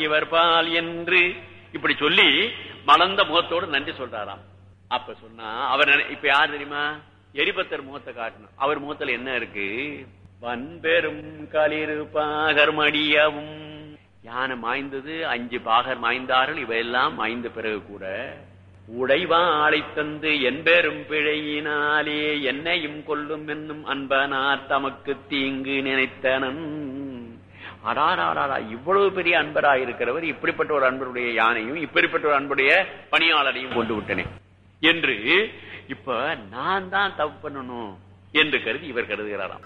இவர் பால் என்று இப்படி சொல்லி மலர்ந்த முகத்தோடு நன்றி சொல்றாராம் அப்ப சொன்னா அவர் நினை- இப்ப யார் தெரியுமா எரிபத்தர் முகத்தை காட்டணும் அவர் முகத்துல என்ன இருக்கு வன்பெரும் களிறு பாகர் மடியவும் யானை மாய்ந்தது அஞ்சு பாகர் மாய்ந்தார்கள் இவையெல்லாம் மாய்ந்த பிறகு கூட உடைவாளை தந்து என்பெரும் பிழையினாலே என்னையும் கொல்லும் என்னும் அன்பனார் தமக்கு தீங்கு நினைத்தனன் அடாராடா இவ்வளவு பெரிய அன்பரா இருக்கிறவர் இப்படிப்பட்ட ஒரு அன்பருடைய யானையும் இப்படிப்பட்ட ஒரு அன்புடைய பணியாளரையும் கொண்டு விட்டனே என்று இப்ப நான் தான் தப்பு பண்ணணும் என்று கருதி இவர் கருதுகிறாராம்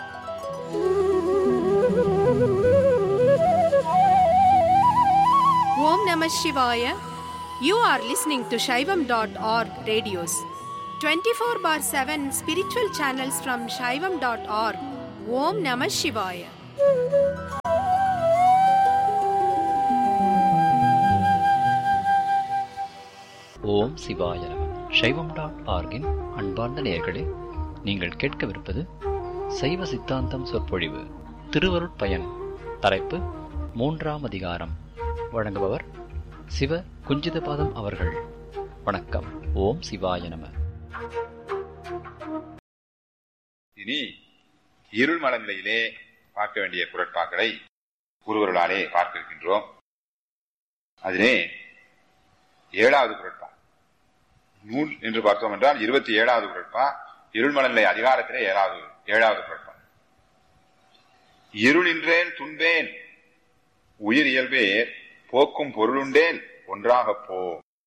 Om Namah Shivaya. You are listening to Shaivam.org radios. 24 bar 7 spiritual channels from Shaivam.org. Om Namah Shivaya. ஓம் சிவாய நம சைவம் டாட் ஆர்கின் அன்பார்ந்த நேயர்களே நீங்கள் கேட்கவிருப்பது சைவ சித்தாந்தம் சொற்பொழிவு திருவருட்பயன் தலைப்பு மூன்றாம் அதிகாரம் வழங்குபவர் சிவ குஞ்சிதபாதம் அவர்கள் வணக்கம் ஓம் சிவாய நம இனி இருள் மலநிலையிலே பார்க்க வேண்டிய குரட்பாக்களை குருவர்களாலே பார்க்க இருக்கின்றோம் அதிலே ஏழாவது குரட்பா நூல் என்று பார்த்தோம் என்றால் இருபத்தி ஏழாவது குரட்பா இருள்மலநிலை அதிகாரத்திலே ஏழாவது ஏழாவது குரட்பா இருளின்றேன் துன்பேன் உயிர் இயல்பேர் போக்கும் பொருளுண்டேன் ஒன்றாகப் போ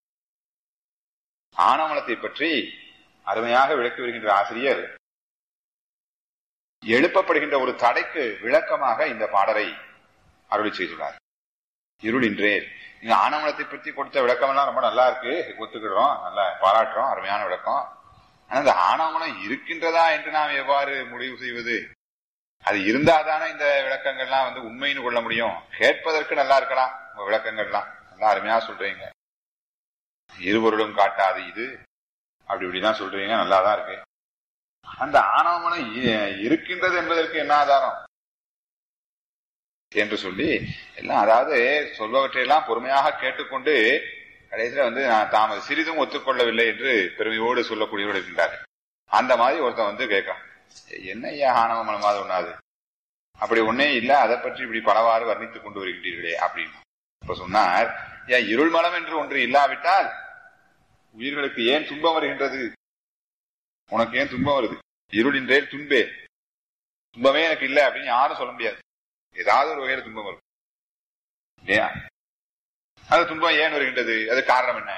ஆனமலத்தை பற்றி அருமையாக விளக்கி வருகின்ற ஆசிரியர் எழுப்பப்படுகின்ற ஒரு தடைக்கு விளக்கமாக இந்த பாடலை அருளி செய்துள்ளார் இருளின்றேன் நீங்க ஆனமலத்தை பற்றி கொடுத்த விளக்கம் எல்லாம் ரொம்ப நல்லா இருக்கு ஒத்துக்கிறோம் நல்லா பாராட்டுறோம் அருமையான விளக்கம் ஆனா இந்த ஆணவமலம் இருக்கின்றதா என்று நாம் எவ்வாறு முடிவு செய்வது அது இருந்தாதானே இந்த விளக்கங்கள்லாம் வந்து உண்மைன்னு கொள்ள முடியும் கேட்பதற்கு நல்லா இருக்கலாம் உங்க விளக்கங்கள்லாம் நல்லா அருமையா சொல்றீங்க இருவருடும் காட்டாது இது அப்படி இப்படிதான் சொல்றீங்க நல்லாதான் இருக்கு அந்த ஆணவமனம் இ- இருக்கின்றது என்பதற்கு என்ன ஆதாரம் என்று சொல்லி எல்லாம் அதாவது சொல்பவற்றையெல்லாம் பொறுமையாக கேட்டுக்கொண்டு கடைசியில வந்து நான் தாம் அது சிறிதும் ஒத்துக்கொள்ளவில்லை என்று பெருமையோடு சொல்லக்கூடியவர்கள் இருக்கின்றார்கள் அந்த மாதிரி ஒருத்தன் வந்து கேட்கான் என்ன ஐயா ஆணவமனமாவது ஒண்ணாது அப்படி ஒன்னே இல்ல அதை பற்றி இப்படி பலவாறு வர்ணித்துக் கொண்டு வருகின்றீர்களே அப்படின்னு இப்ப சொன்னார் ஏன் இருள் மலம் என்று ஒன்று இல்லாவிட்டால் உயிர்களுக்கு ஏன் துன்பம் வருகின்றது உனக்கு ஏன் துன்பம் வருது இருளின்றேல் துன்பே துன்பமே எனக்கு இல்லை அப்படின்னு யாரும் சொல்ல முடியாது ஏதாவது ஒரு வகையில துன்பம் வரும் இல்லையா அது துன்பம் ஏன் வருகின்றது அது காரணம் என்ன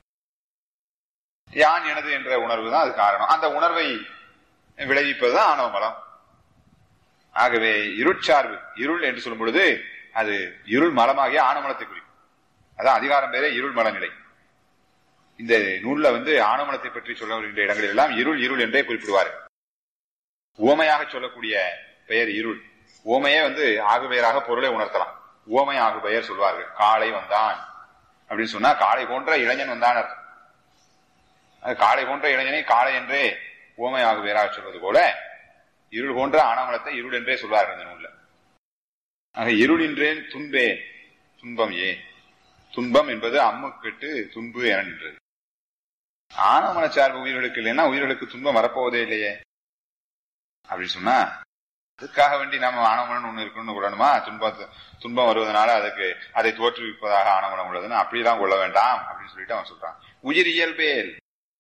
யான் எனது என்ற உணர்வு தான் அது காரணம் அந்த உணர்வை விளைவிப்பதுதான் ஆணவ மலம் ஆகவே இருட்சார்பு இருள் என்று சொல்லும் பொழுது அது இருள் மலமாகிய ஆணவமலத்தை குறிக்கும் அதான் அதிகாரம் பேரே இருள் மல நிலை இந்த நூல்ல வந்து ஆணவமலத்தை பற்றி சொல்ல வருகின்ற இடங்களில் எல்லாம் இருள் இருள் என்றே குறிப்பிடுவார் உவமையாக சொல்லக்கூடிய பெயர் இருள் உவமையே வந்து ஆகுபெயராக பொருளை உணர்த்தலாம் உவமை ஆகுபெயர் சொல்வார்கள் காளை வந்தான் அப்படின்னு சொன்னா காளை போன்ற இளைஞன் வந்தான் அர்த்தம். அது காளை போன்ற இளைஞனை காளை என்றே உவமை ஆகுபெயராக சொல்வது போல இருள் போன்ற ஆணவமலத்தை இருள் என்றே சொல்வார்கள் இந்த நூல்ல ஆக இருளின்றேன் துன்பேன் துன்பம் ஏன் துன்பம் என்பது அம்முக்கெட்டு துன்பு என நின்றது ஆணவமன சார்பு உயிர்களுக்கு இல்லைன்னா உயிர்களுக்கு துன்பம் வரப்போவதே இல்லையே அப்படின்னு சொன்னா அதுக்காக வேண்டி நாம ஆணவமனம் ஒண்ணு இருக்கணும்னு கொள்ளணுமா துன்பம் துன்பம் வருவதனால அதுக்கு அதை தோற்றுவிப்பதாக ஆணவமனம் உள்ளதுன்னு அப்படிலாம் கொள்ள வேண்டாம் அப்படின்னு சொல்லிட்டு அவன் சொல்றான் உயிர் இயல்பேல்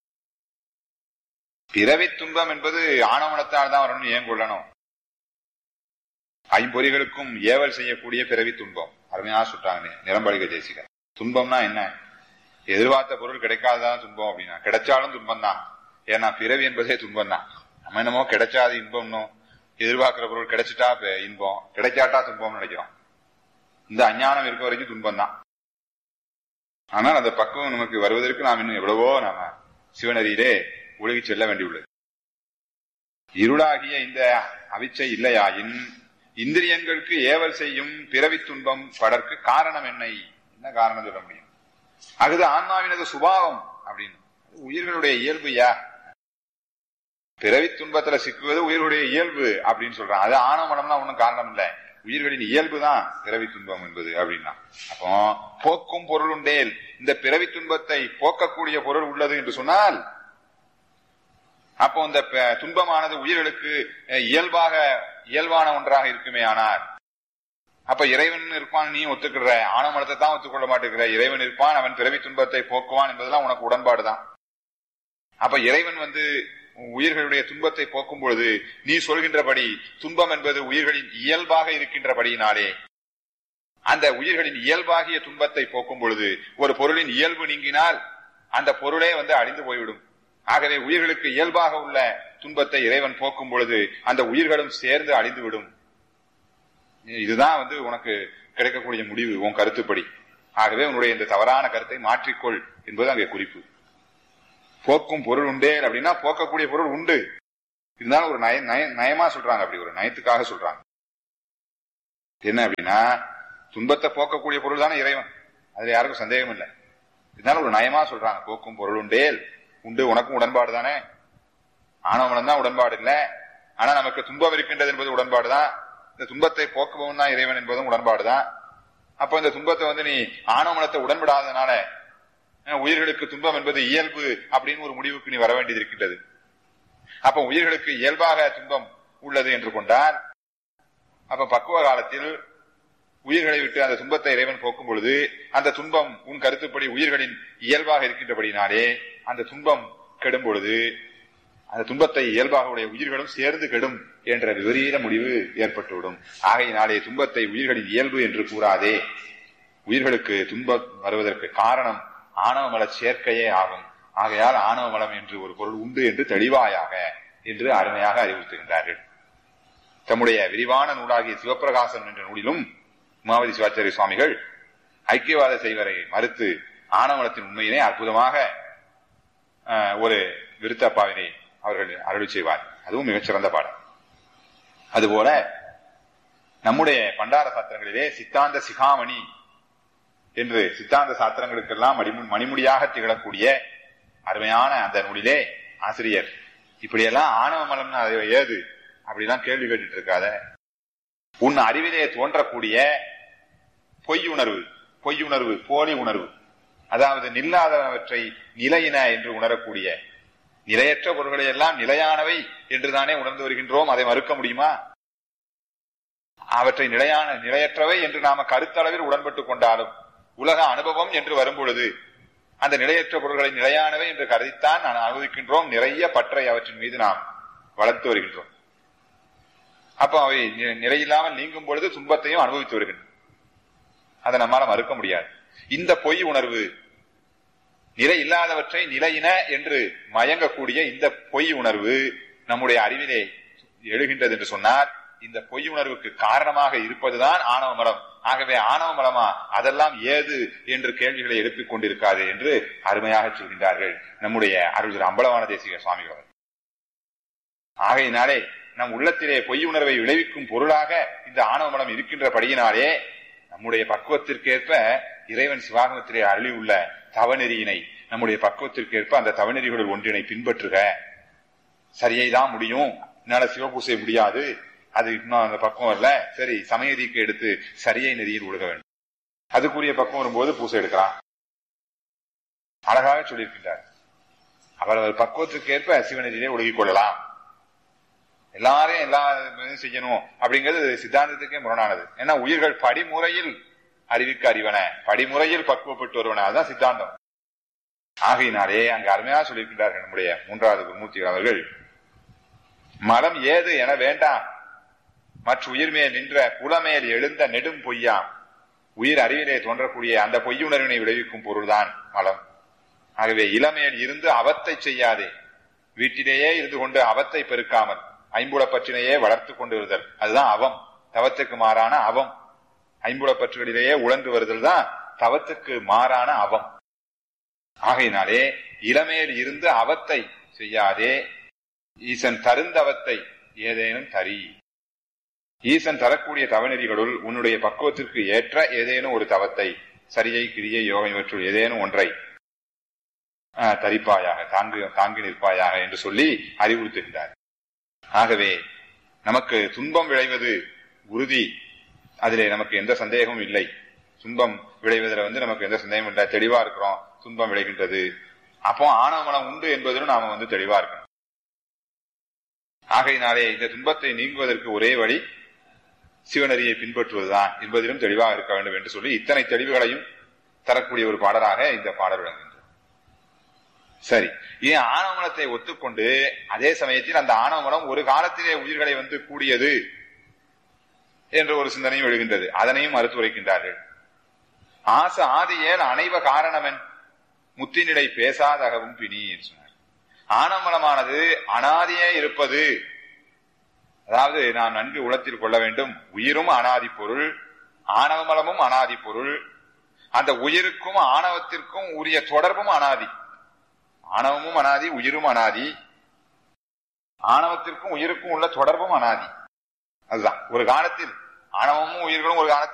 பிறவி துன்பம் என்பது ஆணவமனத்தால் தான் வரணும்னு ஏன் கொள்ளணும் ஐம்பொறிகளுக்கும் ஏவல் செய்யக்கூடிய பிறவி துன்பம் அருமையா சொல்றாங்க நிரம்பலிக தேசிக துன்பம்னா என்ன எதிர்பார்த்த பொருள் கிடைக்காததான் துன்பம் அப்படின்னா கிடைச்சாலும் துன்பம் தான் ஏன்னா பிறவி என்பதே துன்பம் தான் நம்ம என்னமோ கிடைச்சாது இன்பம்னோ எதிர்பார்க்கிற பொருள் கிடைச்சிட்டா ப- இன்பம் கிடைக்காட்டா துன்பம் நினைக்கிறோம் இந்த அஞ்ஞானம் இருக்க வரைக்கும் துன்பம் தான் ஆனால் அந்த பக்குவம் நமக்கு வருவதற்கு நாம் இன்னும் எவ்வளவோ நாம சிவனரியிலே உலகி செல்ல வேண்டியுள்ளது இருளாகிய இந்த அவிச்சை இல்லையாயின் இந்திரியங்களுக்கு ஏவல் செய்யும் பிறவி துன்பம் படற்கு காரணம் என்ன என்ன காரணம் சொல்ல முடியும் அகுது ஆன்மாவினது சுபாவம் அப்படின்னு உயிர்களுடைய இயல்பு யா பிறவி துன்பத்துல சிக்குவது உயிர்களுடைய இயல்பு அப்படின்னு சொல்றான் அது ஆணவ மனம்னா ஒண்ணும் காரணம் இல்ல உயிர்களின் இயல்புதான் பிறவி துன்பம் என்பது அப்படின்னா அப்போ போக்கும் பொருள் உண்டேல் இந்த பிறவி துன்பத்தை போக்கக்கூடிய பொருள் உள்ளது என்று சொன்னால் அப்போ இந்த ப- துன்பமானது உயிர்களுக்கு அஹ், இயல்பாக இயல்பான ஒன்றாக இருக்குமே ஆனால் அப்ப இறைவன் இருப்பான் நீ ஒத்துக்கிற ஆணவமலத்தை தான் ஒத்துக்கொள்ள மாட்டேங்கிற இறைவன் இருப்பான் அவன் பிறவி துன்பத்தை போக்குவான் என்பதெல்லாம் உனக்கு உடன்பாடுதான் அப்ப இறைவன் வந்து உயிர்களுடைய துன்பத்தை போக்கும் பொழுது நீ சொல்கின்றபடி துன்பம் என்பது உயிர்களின் இயல்பாக இருக்கின்றபடியினாலே அந்த உயிர்களின் இயல்பாகிய துன்பத்தை போக்கும் பொழுது ஒரு பொருளின் இயல்பு நீங்கினால் அந்த பொருளே வந்து அழிந்து போய்விடும் ஆகவே உயிர்களுக்கு இயல்பாக உள்ள துன்பத்தை இறைவன் போக்கும் பொழுது அந்த உயிர்களும் சேர்ந்து அழிந்துவிடும் இதுதான் வந்து உனக்கு கிடைக்கக்கூடிய முடிவு உன் கருத்துப்படி ஆகவே உன்னுடைய இந்த தவறான கருத்தை மாற்றிக்கொள் என்பது அங்கே குறிப்பு போக்கும் பொருள் உண்டே அப்படின்னா போக்கக்கூடிய பொருள் உண்டு இருந்தாலும் ஒரு நய நய- நயமா சொல்றாங்க அப்படி ஒரு நயத்துக்காக சொல்றாங்க என்ன அப்படின்னா துன்பத்தை போக்கக்கூடிய பொருள் தானே இறைவன் அதுல யாருக்கும் சந்தேகம் இல்லை இருந்தாலும் ஒரு நயமா சொல்றாங்க போக்கும் பொருள் உண்டேல் உண்டு உனக்கும் உடன்பாடு தானே ஆணவமலம் தான் உடன்பாடு இல்ல ஆனா நமக்கு துன்பம் இருக்கின்றது என்பது உடன்பாடு தான் இந்த துன்பத்தை போக்குபவன் தான் இறைவன் என்பதும் உடன்பாடு தான் அப்ப இந்த துன்பத்தை வந்து நீ ஆணவமலத்தை உடன்படாதனால அஹ், உயிர்களுக்கு துன்பம் என்பது இயல்பு அப்படின்னு ஒரு முடிவுக்கு நீ வர வேண்டியது இருக்கின்றது அப்ப உயிர்களுக்கு இயல்பாக துன்பம் உள்ளது என்று கொண்டால் அப்ப பக்குவ காலத்தில் உயிர்களை விட்டு அந்த துன்பத்தை இறைவன் போக்கும் பொழுது அந்த துன்பம் உன் கருத்துப்படி உயிர்களின் இயல்பாக இருக்கின்றபடினாலே அந்த துன்பம் கெடும் பொழுது அந்த துன்பத்தை இயல்பாக உடைய உயிர்களும் சேர்ந்து கெடும் என்ற விபரீத முடிவு ஏற்பட்டுவிடும் ஆகையினாலே துன்பத்தை உயிர்களின் இயல்பு என்று கூறாதே உயிர்களுக்கு துன்பம் வருவதற்கு காரணம் ஆணவ மல சேர்க்கையே ஆகும் ஆகையால் ஆணவ மலம் என்று ஒரு பொருள் உண்டு என்று தெளிவாயாக என்று அருமையாக அறிவுறுத்துகின்றார்கள் தம்முடைய விரிவான நூலாகிய சிவப்பிரகாசம் என்ற நூலிலும் உமாவதி சிவாச்சாரிய சுவாமிகள் ஐக்கியவாத செய்வரை மறுத்து ஆணவமலத்தின் உண்மையினை அற்புதமாக ஆஹ், ஒரு விருத்தப்பாவினை அவர்கள் அருளி செய்வார் அதுவும் மிகச்சிறந்த பாடம் அதுபோல நம்முடைய பண்டார சாத்திரங்களிலே சித்தாந்த சிகாமணி என்று சித்தாந்த சாத்திரங்களுக்கெல்லாம் மணிமு- மணிமுடியாக திகழக்கூடிய அருமையான அந்த நூலிலே ஆசிரியர் இப்படியெல்லாம் ஆணவ மலம்னு அது ஏது அப்படிலாம் கேள்வி கேட்டுட்டு இருக்காத உன் அறிவிலே தோன்றக்கூடிய பொய் உணர்வு பொய் உணர்வு போலி உணர்வு அதாவது நில்லாதவற்றை நிலையின என்று உணரக்கூடிய நிலையற்ற பொருள்களை எல்லாம் நிலையானவை என்றுதானே உணர்ந்து வருகின்றோம் அதை மறுக்க முடியுமா அவற்றை நிலையான நிலையற்றவை என்று நாம கருத்தளவில் உடன்பட்டுக் கொண்டாலும் உலக அனுபவம் என்று வரும்பொழுது அந்த நிலையற்ற பொருள்களை நிலையானவை என்று கருதித்தான் நான் அனுபவிக்கின்றோம் நிறைய பற்றை அவற்றின் மீது நாம் வளர்த்து வருகின்றோம் அப்ப அவை நி- நிலையில்லாமல் நீங்கும் பொழுது துன்பத்தையும் அனுபவித்து வருகின்றன அதை நம்மால மறுக்க முடியாது இந்த பொய் உணர்வு நிலை இல்லாதவற்றை நிலையின என்று மயங்கக்கூடிய இந்த பொய் உணர்வு நம்முடைய அறிவிலே எழுகின்றது என்று சொன்னால் இந்த பொய் உணர்வுக்கு காரணமாக இருப்பதுதான் ஆணவ மலம் ஆகவே ஆணவ மலமா அதெல்லாம் ஏது என்று கேள்விகளை எழுப்பிக் கொண்டிருக்காது என்று அருமையாக சொல்கின்றார்கள் நம்முடைய அருள் அம்பலவான தேசிக சுவாமிகள் அவர்கள். ஆகையினாலே நம் உள்ளத்திலே பொய் உணர்வை விளைவிக்கும் பொருளாக இந்த ஆணவ மலம் இருக்கின்றபடியினாலே நம்முடைய பக்குவத்திற்கேற்ப இறைவன் சிவாகமத்திலே அருளி உள்ள தவநெறியினை நம்முடைய பக்குவத்திற்கேற்ப அந்த தவநெறிகளுள் ஒன்றினை பின்பற்றுக சரியை தான் முடியும் என்னால சிவபூசை முடியாது அது இன்னும் அந்த பக்குவம் இல்ல சரி சமயதிக்கு எடுத்து சரியை நெறியில் ஒழுக வேண்டும் அதுக்குரிய பக்குவம் வரும்போது பூசை எடுக்கலாம் அழகாக சொல்லியிருக்கின்றார் அவரவர் பக்குவத்திற்கேற்ப சிவநெறியிலே ஒழுகிக் கொள்ளலாம் எல்லாரையும் எல்லா இதுவும் செய்யணும் அப்படிங்கிறது சித்தாந்தத்துக்கே முரணானது ஏன்னா உயிர்கள் படிமுறையில் அறிவிக்க அறிவன படிமுறையில் பக்குவப்பட்டு வருவன அதுதான் சித்தாந்தம் ஆகையினாலே அங்கு அருமையாக சொல்லியிருக்கின்றார்கள் நம்முடைய மூன்றாவது குருமூர்த்திகள் அவர்கள் மலம் ஏது என வேண்டாம் மற்ற உயிர்மேல் நின்ற புலமேல் எழுந்த நெடும் பொய்யாம் உயிர் அறிவிலே தோன்றக்கூடிய அந்த பொய்யுணர்வினை விளைவிக்கும் பொருள்தான் மலம் ஆகவே இளமேல் இருந்து அவத்தை செய்யாதே வீட்டிலேயே இருந்து கொண்டு அவத்தை பெருக்காமல் ஐம்புலப் பற்றினையே வளர்த்து கொண்டு வருதல் அதுதான் அவம் தவத்துக்கு மாறான அவம் ஐம்புலப் பற்றுகளிலேயே உழன்று வருதல் தான் தவத்துக்கு மாறான அவம் ஆகையினாலே இளமேல் இருந்து அவத்தை செய்யாதே ஈசன் தருந்தவத்தை ஏதேனும் தரி ஈசன் தரக்கூடிய தவநெறிகளுள் உன்னுடைய பக்குவத்திற்கு ஏற்ற ஏதேனும் ஒரு தவத்தை சரியை கிரியை யோகம் இவற்றுள் ஏதேனும் ஒன்றை ஆஹ், தரிப்பாயாக தாங்கு தாங்கி நிற்பாயாக என்று சொல்லி அறிவுறுத்துகின்றார் ஆகவே நமக்கு துன்பம் விளைவது உறுதி அதிலே நமக்கு எந்த சந்தேகமும் இல்லை துன்பம் விளைவதில் வந்து நமக்கு எந்த சந்தேகமும் இல்லை தெளிவா இருக்கிறோம் துன்பம் விளைகின்றது அப்போ ஆணவ மனம் உண்டு என்பதிலும் நாம வந்து தெளிவா இருக்கணும் ஆகையினாலே இந்த துன்பத்தை நீங்குவதற்கு ஒரே வழி சிவனரியை பின்பற்றுவதுதான் என்பதிலும் தெளிவாக இருக்க வேண்டும் என்று சொல்லி இத்தனை தெளிவுகளையும் தரக்கூடிய ஒரு பாடலாக இந்த பாடல் விளங்குகின்றது சரி ஏன் ஆணவமலத்தை ஒத்துக்கொண்டு அதே சமயத்தில் அந்த ஆணவமலம் ஒரு காலத்திலே உயிர்களை வந்து கூடியது என்ற ஒரு சிந்தனையும் எழுகின்றது அதனையும் மறுத்துரைக்கின்றார்கள் ஆச ஆதியேல் அனைவ காரணவன் முத்தினிடை பேசாதகவும் பிணி என்று சொன்னார் ஆணவமலமானது அனாதியே இருப்பது அதாவது நாம் நன்கு உளத்தில் கொள்ள வேண்டும் உயிரும் அனாதி பொருள் ஆணவமலமும் அனாதி பொருள் அந்த உயிருக்கும் ஆணவத்திற்கும் உரிய தொடர்பும் அனாதி ஆணவமும் அனாதி உயிரும் அனாதி ஆணவத்திற்கும் உயிருக்கும் உள்ள தொடர்பும் அனாதி அதுதான் ஒரு காலத்தில் ஆணவமும் உயிர்களும் ஒரு காலத்தில்